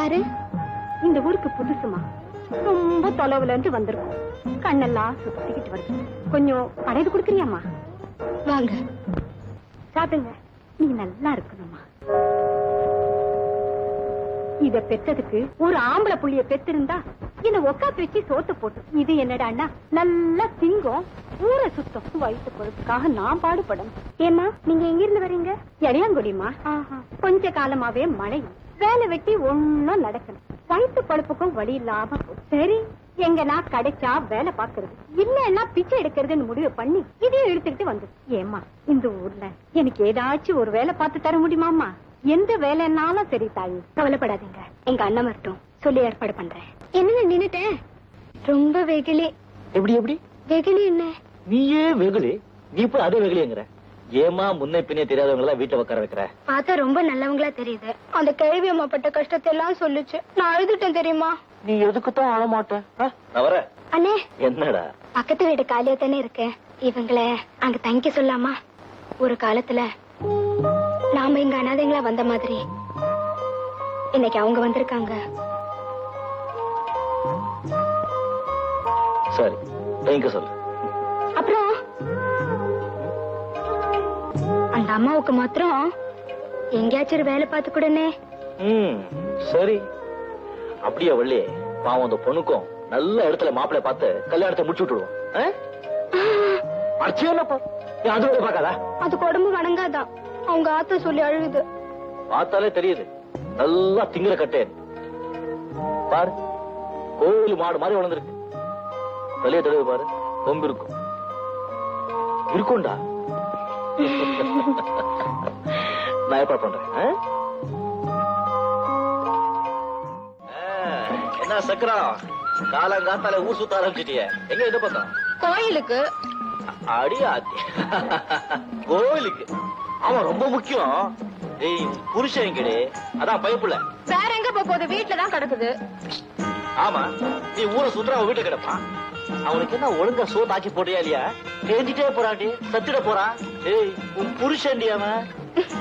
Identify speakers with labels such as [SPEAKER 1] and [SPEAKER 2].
[SPEAKER 1] யாரு
[SPEAKER 2] இந்த ஊருக்கு புதுசுமா ரொம்ப தொலைவுல இருந்து வந்திருக்கோம் கண்ணெல்லாம் சுத்திக்கிட்டு வருது கொஞ்சம் படையது கொடுக்குறியாம்மா
[SPEAKER 1] வாங்க
[SPEAKER 2] சாப்பிடுங்க நீ நல்லா இருக்கணும்மா இத பெத்ததுக்கு ஒரு ஆம்பளை புள்ளிய பெத்திருந்தா என்ன உக்காத்து வச்சு சோத்து போட்டு இது என்னடான்னா நல்லா திங்கும் ஊரை சுத்தம் வயிற்று பொழுதுக்காக நான் பாடுபடணும் ஏமா நீங்க எங்க இருந்து வரீங்க எடையாங்குடிமா கொஞ்ச காலமாவே மழை வேலை வெட்டி ஒண்ணும் நடக்கல வயிற்று பழுப்புக்கும் வழி இல்லாம போச்சு. சரி எங்கன்னா கிடைச்சா வேலை பாக்குறது இல்லன்னா பிச்சை எடுக்கிறதுன்னு முடிவு பண்ணி இதையும் இழுத்துக்கிட்டு வந்து ஏமா இந்த ஊர்ல எனக்கு ஏதாச்சும் ஒரு வேலை பார்த்து தர முடியுமாமா எந்த வேலைன்னாலும் சரி தாயி கவலைப்படாதீங்க எங்க அண்ணன் வரட்டும் சொல்லி ஏற்பாடு பண்றேன்
[SPEAKER 1] என்ன நின்னுட்டேன் ரொம்ப வெகுளி
[SPEAKER 3] எப்படி எப்படி
[SPEAKER 1] வெகுளி என்ன
[SPEAKER 3] நீயே வெகுளி நீ போய் அதே வெகுளிங்கிற ஏமா முன்ன பின்னே தெரியாதவங்க எல்லாம் வீட்டுல உட்கார வைக்கிற
[SPEAKER 1] பார்த்தா ரொம்ப நல்லவங்களா தெரியுது அந்த கேள்வி அம்மா பட்ட கஷ்டத்தை எல்லாம் சொல்லுச்சு நான் அழுதுட்டேன் தெரியுமா
[SPEAKER 3] நீ எதுக்குத்தான் ஆள மாட்டேன் நான் வரேன்
[SPEAKER 1] அண்ணே
[SPEAKER 3] என்னடா
[SPEAKER 1] பக்கத்து வீடு காலியா தானே இருக்கு இவங்கள அங்க தங்கிக்க சொல்லாமா ஒரு காலத்துல நாம இங்க அனாதைங்களா வந்த மாதிரி இன்னைக்கு அவங்க வந்திருக்காங்க
[SPEAKER 3] சரி எங்க சொல்லு
[SPEAKER 1] அப்புறம் அந்த அம்மாவுக்கு மாத்திரம் எங்கேயாச்சும் ஒரு வேலை பார்த்து கொடுனே
[SPEAKER 3] ம் சரி அப்படியே வள்ளி பாவம் அந்த பொண்ணுக்கும் நல்ல இடத்துல மாப்பிள்ளை பார்த்து கல்யாணத்தை முடிச்சு விட்டுடுவோம் ஆ? அடிச்சே இல்லப்பா நீ அது கூட பார்க்காதா
[SPEAKER 1] அதுக்கு உடம்பு வணங்காதான் அவங்க ஆத்த சொல்லி அழுகுது
[SPEAKER 3] பார்த்தாலே தெரியுது நல்லா திங்கிற கட்டே பாரு கோவில் மாடு மாதிரி வளர்ந்துருக்கு வெளியே தடவை பாரு கொம்பு இருக்கும் இருக்கும்டா நான் ஏற்பாடு பண்றேன் ஆ? ஆ, என்ன சக்கரம் காலங்காத்தால ஊர் சுத்த ஆரம்பிச்சிட்டிய எங்க இந்த பக்கம்
[SPEAKER 1] கோயிலுக்கு
[SPEAKER 3] அடியாத்தி கோவிலுக்கு ஆமா ரொம்ப முக்கியம் ஏய் உன் புருஷன் எங்கடி அதான் பயப்புல
[SPEAKER 1] வேற எங்க போக போகுது வீட்டுல தான் கிடக்குது
[SPEAKER 3] ஆமா நீ ஊரை சுத்துற அவன் வீட்டுல கிடப்பான் அவனுக்கு என்ன ஒழுங்கா சோத்தாக்கி போட்டியா இல்லையா தெரிஞ்சிட்டே போறான்டி சத்திட போறான் ஏய் உன் புருஷன்டி அவன்